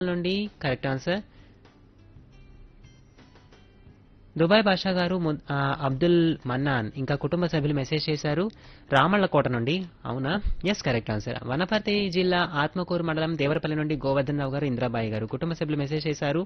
నుండి correct answer Dubai బాషా గారు ము- ఆ, అబ్దుల్ మన్నాన్ ఇంకా కుటుంబ సభ్యులు మెసేజ్ చేశారు రామళ్ళకోట నుండి అవునా ఎస్ కరెక్ట్ ఆన్సర్ వనపర్తి జిల్లా ఆత్మకూరు మండలం దేవరపల్లి నుండి గోవర్ధన్ రావు గారు ఇంద్రాబాయి గారు కుటుంబ సభ్యులు మెసేజ్ చేశారు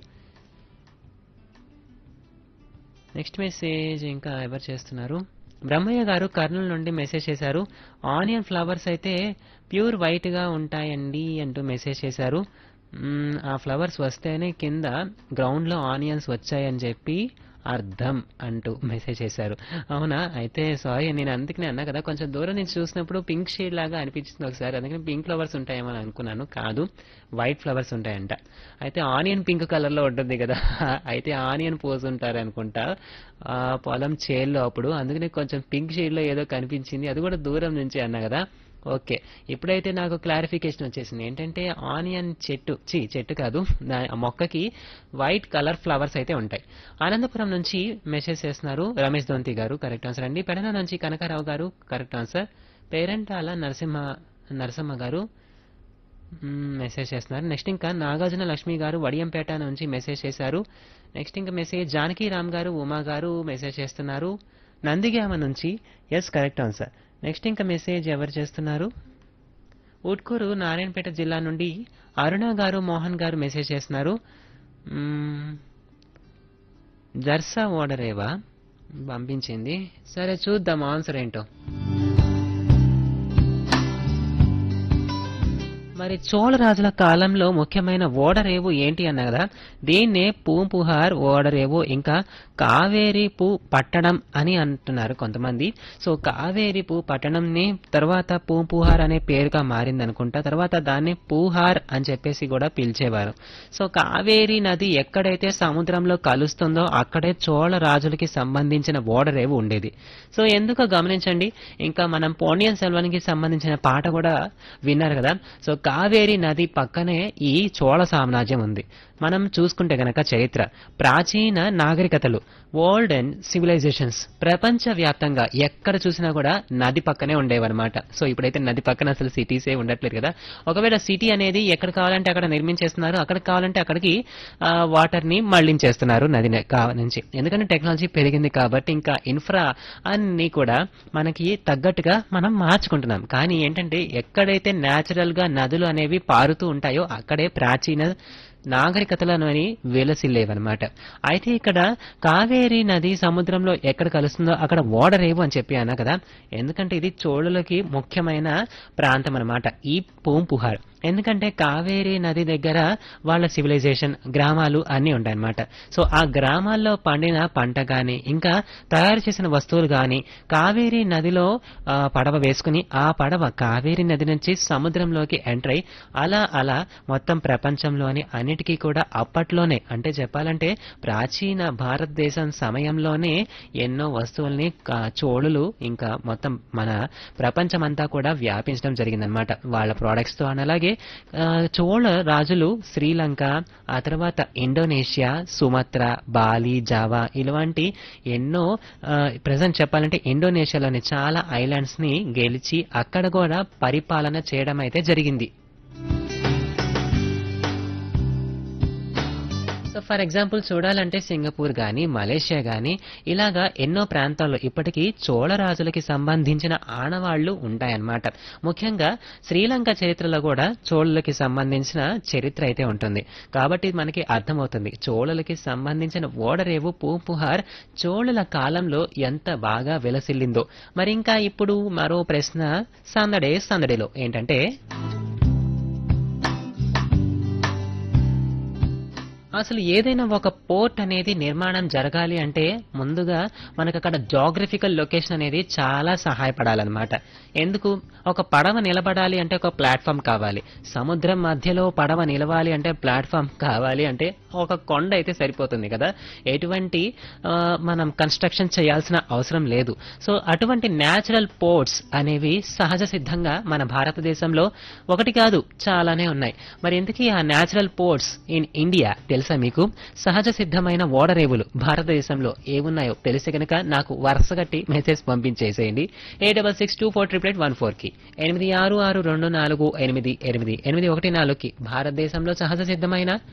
నెక్స్ట్ మెసేజ్ ఇంకా ఎవరు చేస్తున్నారు బ్రహ్మయ్య గారు కర్నూలు నుండి మెసేజ్ చేశారు ఆనియన్ ఫ్లవర్స్ అయితే ప్యూర్ వైట్ గా ఉంటాయండి అంటూ మెసేజ్ చేశారు మ్మ్, ఆ ఫ్లవర్స్ వస్తేనే కింద గ్రౌండ్ లో ఆనియన్స్ వచ్చాయని చెప్పి అర్థం అంటూ మెసేజ్ చేశారు అవునా అయితే సారీ నేను అందుకనే అన్నా కదా కొంచెం దూరం నుంచి చూసినప్పుడు పింక్ షేడ్ లాగా అనిపించింది ఒకసారి అందుకని పింక్ ఫ్లవర్స్ ఉంటాయేమో అని అనుకున్నాను కాదు వైట్ ఫ్లవర్స్ ఉంటాయంట అయితే ఆనియన్ పింక్ కలర్ లో ఉంటుంది కదా అయితే ఆనియన్ పోసి ఉంటారు అనుకుంటా ఆ పొలం చేల్లో అప్పుడు అందుకని కొంచెం పింక్ షేడ్ లో ఏదో కనిపించింది అది కూడా దూరం నుంచి అన్నా కదా ఓకే ఇప్పుడైతే నాకు క్లారిఫికేషన్ వచ్చేసింది ఏంటంటే ఆనియన్ చెట్టు చి చెట్టు కాదు దా- ఆ మొక్కకి వైట్ కలర్ ఫ్లవర్స్ అయితే ఉంటాయి అనంతపురం నుంచి మెసేజ్ చేస్తున్నారు రమేష్ దొంతి గారు కరెక్ట్ ఆన్సర్ అండి పెడన నుంచి కనకారావు గారు కరెక్ట్ ఆన్సర్ పేరెంటాల నరసింహ నరసింహ గారు మ్మ్, మెసేజ్ చేస్తున్నారు నెక్స్ట్ ఇంకా నాగార్జున లక్ష్మి గారు వడియంపేట నుంచి మెసేజ్ చేశారు నెక్స్ట్ ఇంకా మెసేజ్ జానకి రామ్ గారు ఉమా గారు మెసేజ్ చేస్తున్నారు నందిగామ నుంచి ఎస్ కరెక్ట్ ఆన్సర్ నెక్స్ట్ ఇంకా మెసేజ్ ఎవరు చేస్తున్నారు ఉట్కూరు నారాయణపేట జిల్లా నుండి అరుణ గారు మోహన్ గారు మెసేజ్ చేస్తున్నారు మ్మ్, జర్సా ఓడరేవా పంపించింది సరే చూద్దాం ఆన్సర్ ఏంటో మరి చోళరాజుల కాలంలో ముఖ్యమైన ఓడరేవు ఏంటి అన్న కదా దీన్నే పూంపుహార్ ఓడరేవు ఇంకా కావేరి పూ పట్టణం అని అంటున్నారు కొంతమంది సో కావేరి పూ పట్టణంని తర్వాత పూంపుహార్ అనే పేరుగా మారింది అనుకుంటా తర్వాత దాన్ని పూహార్ అని చెప్పేసి కూడా పిలిచేవారు సో కావేరి నది ఎక్కడైతే సముద్రంలో కలుస్తుందో అక్కడే చోళ రాజులకి సంబంధించిన ఓడరేవు ఉండేది సో ఎందుకో గమనించండి ఇంకా మనం పోనియన్ సెల్వన్కి సంబంధించిన పాట కూడా విన్నారు కదా సో కావేరి నది పక్కనే ఈ చోళ సామ్రాజ్యం ఉంది మనం చూసుకుంటే గనక చరిత్ర ప్రాచీన నాగరికతలు వరల్డ్ అండ్ సివిలైజేషన్స్ ప్రపంచ వ్యాప్తంగా ఎక్కడ చూసినా కూడా నది పక్కనే ఉండేవన్నమాట సో ఇప్పుడైతే నది పక్కన అసలు సిటీసే ఉండట్లేదు కదా ఒకవేళ సిటీ అనేది ఎక్కడ కావాలంటే అక్కడ నిర్మించేస్తున్నారు అక్కడ కావాలంటే అక్కడికి వాటర్ ని మళ్లించేస్తున్నారు నది నే- కా- నుంచి ఎందుకంటే టెక్నాలజీ పెరిగింది కాబట్టి ఇంకా ఇన్ఫ్రా అన్ని కూడా మనకి తగ్గట్టుగా మనం మార్చుకుంటున్నాం కానీ ఏంటంటే ఎక్కడైతే న్యాచురల్ గా నదులు అనేవి పారుతూ ఉంటాయో అక్కడే ప్రాచీన నాగరికతలలోని వెలసిల్లేవన్నమాట అయితే ఇక్కడ కావేరీ నది సముద్రంలో ఎక్కడ కలుస్తుందో అక్కడ ఓడరేవు అని చెప్పి అన్నా కదా ఎందుకంటే ఇది చోళులకి ముఖ్యమైన ప్రాంతం అన్నమాట ఈ పూంపుహార్ ఎందుకంటే కావేరీ నది దగ్గర వాళ్ళ సివిలైజేషన్ గ్రామాలు అన్నీ ఉంటాయన్నమాట సో ఆ గ్రామాల్లో పండిన పంట కానీ ఇంకా తయారు చేసిన వస్తువులు కానీ కావేరీ నదిలో ఆ, పడవ వేసుకుని ఆ పడవ కావేరీ నది నుంచి సముద్రంలోకి ఎంటర్ అయి అలా అలా మొత్తం ప్రపంచంలోని అన్నిటికీ కూడా అప్పట్లోనే అంటే చెప్పాలంటే ప్రాచీన భారతదేశం సమయంలోనే ఎన్నో వస్తువుల్ని కా- చోళులు ఇంకా మొత్తం మన ప్రపంచమంతా కూడా వ్యాపించడం జరిగిందనమాట వాళ్ళ ప్రోడక్ట్స్ తో అని అలాగే ఆ, చోళ రాజులు శ్రీలంక ఆ తర్వాత ఇండోనేషియా సుమత్ర బాలి జావా ఇలాంటి ఎన్నో ప్రజెంట్ చెప్పాలంటే ఇండోనేషియాలోని చాలా ఐలాండ్స్ ని గెలిచి అక్కడ కూడా పరిపాలన చేయడం అయితే జరిగింది సో ఫర్ ఎగ్జాంపుల్ చూడాలంటే సింగపూర్ గాని మలేషియా గాని ఇలాగా ఎన్నో ప్రాంతాల్లో ఇప్పటికీ చోళ రాజులకి సంబంధించిన ఆనవాళ్లు ఉంటాయన్నమాట ముఖ్యంగా శ్రీలంక చరిత్రలో కూడా చోళులకి సంబంధించిన చరిత్ర అయితే ఉంటుంది కాబట్టి మనకి అర్థమవుతుంది చోళులకి సంబంధించిన ఓడరేవు పూంపుహార్ చోళుల కాలంలో ఎంత బాగా విలసిల్లిందో మరి ఇంకా ఇప్పుడు మరో ప్రశ్న సందడే సందడిలో ఏంటంటే అసలు ఏదైనా ఒక పోర్ట్ అనేది నిర్మాణం జరగాలి అంటే ముందుగా మనకు అక్కడ జాగ్రఫికల్ లొకేషన్ అనేది చాలా సహాయపడాలన్నమాట ఎందుకు ఒక పడవ నిలబడాలి అంటే ఒక ప్లాట్ఫామ్ కావాలి సముద్రం మధ్యలో పడవ నిలవాలి అంటే ప్లాట్ఫామ్ కావాలి అంటే ఒక కొండ అయితే సరిపోతుంది కదా ఎటువంటి ఆ, మనం కన్స్ట్రక్షన్ చేయాల్సిన అవసరం లేదు సో అటువంటి న్యాచురల్ పోర్ట్స్ అనేవి సహజ సిద్ధంగా మన భారతదేశంలో ఒకటి కాదు చాలానే ఉన్నాయి మరి ఇంతకీ ఆ న్యాచురల్ పోర్ట్స్ ఇన్ ఇండియా తెలుసు తెలుసా మీకు సహజ సిద్ధమైన ఓడరేవులు భారతదేశంలో ఏమున్నాయో తెలిసి కనుక నాకు వరుసగట్టి మెసేజ్ పంపించేసేయండి A double six two four triple eight one four కి ఎనిమిది ఆరు ఆరు రెండు నాలుగు ఎనిమిది ఎనిమిది ఎనిమిది ఒకటి నాలుగుకి భారతదేశంలో సహజ సిద్ధమైన